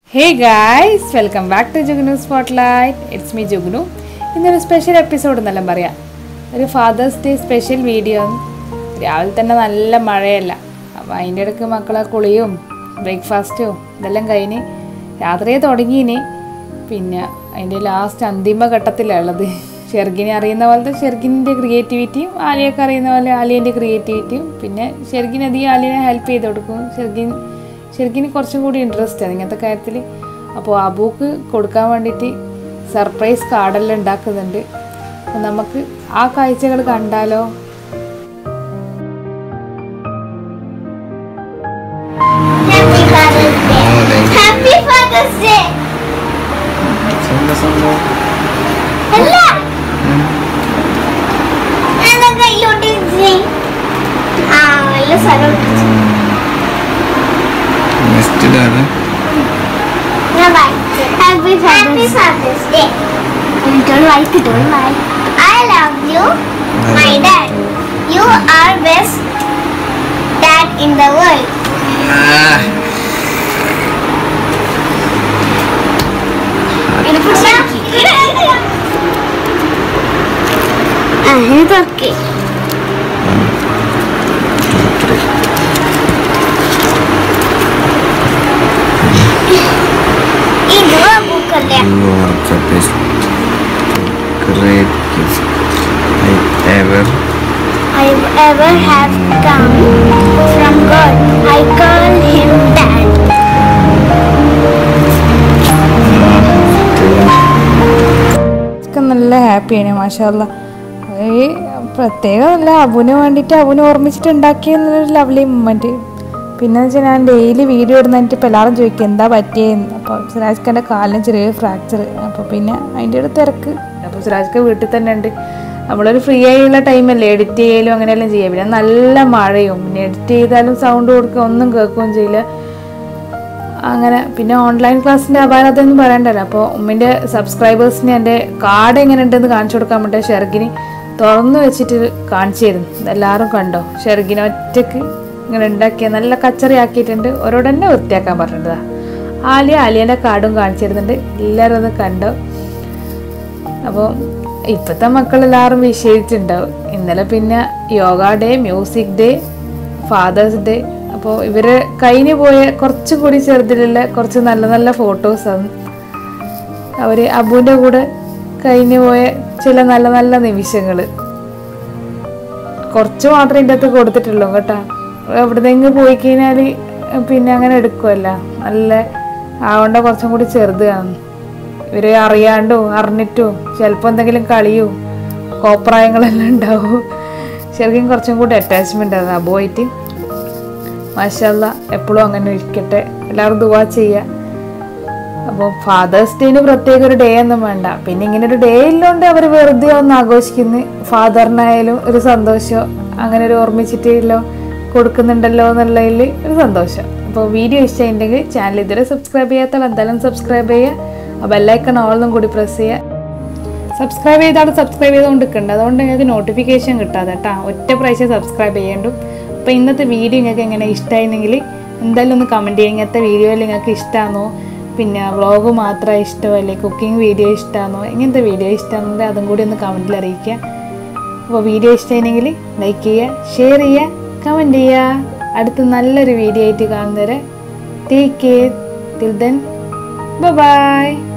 Hey guys welcome back to Jugnu spotlight it's me Jugnu ഇന്നൊരു special episode എന്നെല്ലാം പറയാം ഒരു ഫാദേഴ്സ് ഡേ സ്പെഷ്യൽ വീഡിയോ രാവിലെ തന്നെ നല്ല മഴയല്ല അപ്പോൾ അതിൻ്റെ ഇടയ്ക്ക് മക്കളെ കുളിയും ബ്രേക്ക്ഫാസ്റ്റും ഇതെല്ലാം കഴിഞ്ഞ് രാത്രിയെ തുടങ്ങിയിനി പിന്നെ അതിൻ്റെ ലാസ്റ്റ് അന്തിമ ഘട്ടത്തിലാണ് ഉള്ളത് ഷെർഗിനെ അറിയുന്ന പോലത്തെ ഷെർഗിൻ്റെ ക്രിയേറ്റിവിറ്റിയും ആലിയൊക്കെ അറിയുന്ന പോലെ ആലിയൻ്റെ ക്രിയേറ്റിവിറ്റിയും പിന്നെ ഷെർഗിന് അധികം ആലിയനെ ഹെൽപ്പ് ചെയ്ത് കൊടുക്കും ഷെർഗിൻ ശരിക്കും കുറച്ചും കൂടി ഇൻട്രസ്റ്റ് ആണ് ഇങ്ങനത്തെ കാര്യത്തിൽ അപ്പോൾ അബൂക്ക് കൊടുക്കാൻ വേണ്ടിയിട്ട് സർപ്രൈസ് കാർഡെല്ലാം ഉണ്ടാക്കുന്നുണ്ട് അപ്പോൾ നമുക്ക് ആ കാഴ്ചകൾ കണ്ടാലോ Happy Father's Day. Happy Father's Day. എന്താ സംഭവം അല്ല എന്നാ കയ്യിലോട്ട് ഇരിക്ക്. ആ നല്ല സ്ഥലം നെക്സ്റ്റ് ആണ് ഞാൻ വായിച്ചു ഹാപ്പി ഫാദേഴ്സ് ഡേ എന്നിട്ടോട് വായിക്കിട്ടോട് വായി I love you my dad you are best dad in the world ഇതൊക്കെ ഇത് ബുക്കല്ലേ You are the best great gift I ever I ever have come from God. I call him Dad. ഒക്കെ നല്ല ഹാപ്പിയാണ് മാഷാല്ല ഈ പ്രത്യേകമല്ല അബുവിന് വേണ്ടിയിട്ട് അബുവിനെ ഓർമ്മിച്ചിട്ട് ഉണ്ടാക്കിയെന്നൊരു ലവ്ലി മൊമെൻറ്റ് പിന്നെ വെച്ചാൽ ഞാൻ ഡെയിലി വീഡിയോ ഇടുന്നിട്ട് ഇപ്പോൾ എല്ലാവരും ചോദിക്കും എന്താ പറ്റിയെന്ന് അപ്പോൾ സിറാജ് ഖാൻ്റെ കാലിന് ചെറിയ ഫ്രാക്ചർ അപ്പോൾ പിന്നെ അതിൻ്റെ ഒരു തിരക്ക് അപ്പോൾ സിറാജ് ഖാൻ വീട്ടിൽ തന്നെ ഉണ്ട് നമ്മളൊരു ഫ്രീ ആയുള്ള ടൈമല്ലേ എഡിറ്റ് ചെയ്യലും അങ്ങനെയെല്ലാം ചെയ്യാം പിന്നെ നല്ല മഴയും പിന്നെ എഡിറ്റ് ചെയ്താലും സൗണ്ട് കൊടുക്കുക ഒന്നും കേൾക്കുകയും ചെയ്യില്ല അങ്ങനെ പിന്നെ ഓൺലൈൻ ക്ലാസ്സിൻ്റെ അപാരതൊന്നും പറയണ്ടല്ലോ അപ്പോൾ ഉമ്മിൻ്റെ സബ്സ്ക്രൈബേഴ്സിന് എൻ്റെ കാർഡ് എങ്ങനെ ഉണ്ടെന്ന് കാണിച്ചു കൊടുക്കാൻ വേണ്ടി ഷെർഗിന് തുറന്നു വെച്ചിട്ട് കാണിച്ചു തരുന്നു ഇതെല്ലാവരും കണ്ടോ ഷെർഗിനെ ഒറ്റക്ക് ഇങ്ങനെ ഉണ്ടാക്കിയ നല്ല കച്ചറി ആക്കിയിട്ടുണ്ട് ഓരോട് തന്നെ വൃത്തിയാക്കാൻ പറഞ്ഞിട്ടതാ ആലിയ ആലിയൻ്റെ കാർഡും കാണിച്ചു തരുന്നുണ്ട് എല്ലാവരും അത് കണ്ടോ അപ്പോൾ ഇപ്പോഴത്തെ മക്കളെല്ലാവരും വിഷയിച്ചിട്ടുണ്ടാവും ഇന്നലെ പിന്നെ yoga day music day father's day അപ്പോൾ ഇവര് കഴിഞ്ഞു പോയ കുറച്ചും കൂടി ചെറുതിലുള്ള കുറച്ച് നല്ല നല്ല ഫോട്ടോസാണ് അവർ അബുവിൻ്റെ കൂടെ കഴിഞ്ഞു പോയ ചില നല്ല നല്ല നിമിഷങ്ങൾ കുറച്ച് മാത്രമേ ഇതിൻ്റെ അകത്ത് കൊടുത്തിട്ടുള്ളൂ കേട്ടോ എവിടുന്നെങ്കിലും പോയി കഴിഞ്ഞാൽ പിന്നെ അങ്ങനെ എടുക്കുമല്ല നല്ല ആവണ്ട കുറച്ചും കൂടി ചെറുതാണ് ഇവര് അറിയാണ്ടോ അറിഞ്ഞിട്ടോ ചിലപ്പോൾ എന്തെങ്കിലും കളിയോ കോപ്രായങ്ങളെല്ലാം ഉണ്ടാവും ശരിക്കും കുറച്ചും കൂടി അറ്റാച്ച്മെൻ്റ് ആണ് അബുവായിട്ട് മാഷല്ല എപ്പോഴും അങ്ങനെ ഇരിക്കട്ടെ എല്ലാവരും ദുവാ ചെയ്യുക അപ്പോൾ ഫാദേഴ്സ് ഡേന് പ്രത്യേക ഒരു ഡേ ഒന്നും വേണ്ട പിന്നെ ഇങ്ങനെ ഒരു ഡേ ഇല്ലോണ്ട് അവർ വെറുതെ ഒന്ന് ആഘോഷിക്കുന്നു ഫാദറിനായാലും ഒരു സന്തോഷം അങ്ങനെ ഒരു ഓർമ്മിച്ചിട്ടില്ലോ കൊടുക്കുന്നുണ്ടല്ലോ എന്നുള്ളതിൽ ഒരു സന്തോഷം അപ്പോൾ വീഡിയോ ഇഷ്ടമായിട്ടുണ്ടെങ്കിൽ ചാനൽ ഇതുവരെ സബ്സ്ക്രൈബ് ചെയ്യാത്ത എന്തായാലും സബ്സ്ക്രൈബ് ചെയ്യുക ആ ബെല്ലൈക്കൺ ഓളൊന്നും കൂടി പ്രസ് ചെയ്യുക സബ്സ്ക്രൈബ് ചെയ്താൽ സബ്സ്ക്രൈബ് ചെയ്തുകൊണ്ട് നിൽക്കുന്നുണ്ട് അതുകൊണ്ട് നിങ്ങൾക്ക് നോട്ടിഫിക്കേഷൻ കിട്ടാതെ കേട്ടോ ഒറ്റ പ്രാവശ്യം സബ്സ്ക്രൈബ് ചെയ്യേണ്ടു അപ്പോൾ ഇന്നത്തെ വീഡിയോ നിങ്ങൾക്ക് എങ്ങനെ ഇഷ്ടമായിരുന്നെങ്കിൽ എന്തായാലും ഒന്ന് കമൻറ്റ് ചെയ്യുക ഇങ്ങനത്തെ വീഡിയോയിൽ നിങ്ങൾക്ക് ഇഷ്ടമാണോ പിന്നെ വ്ളോഗ് മാത്രമേ ഇഷ്ടമല്ലേ കുക്കിംഗ് വീഡിയോ ഇഷ്ടമാണോ ഇങ്ങനത്തെ വീഡിയോ ഇഷ്ടമാണെങ്കിൽ അതും കൂടി ഒന്ന് കമൻറ്റിൽ അറിയിക്കുക അപ്പോൾ വീഡിയോ ഇഷ്ടമായിരുന്നെങ്കിൽ ലൈക്ക് ചെയ്യുക ഷെയർ ചെയ്യുക കമൻറ്റ് ചെയ്യുക അടുത്ത നല്ലൊരു വീഡിയോ ആയിട്ട് കാണുന്നവരെ take care till then by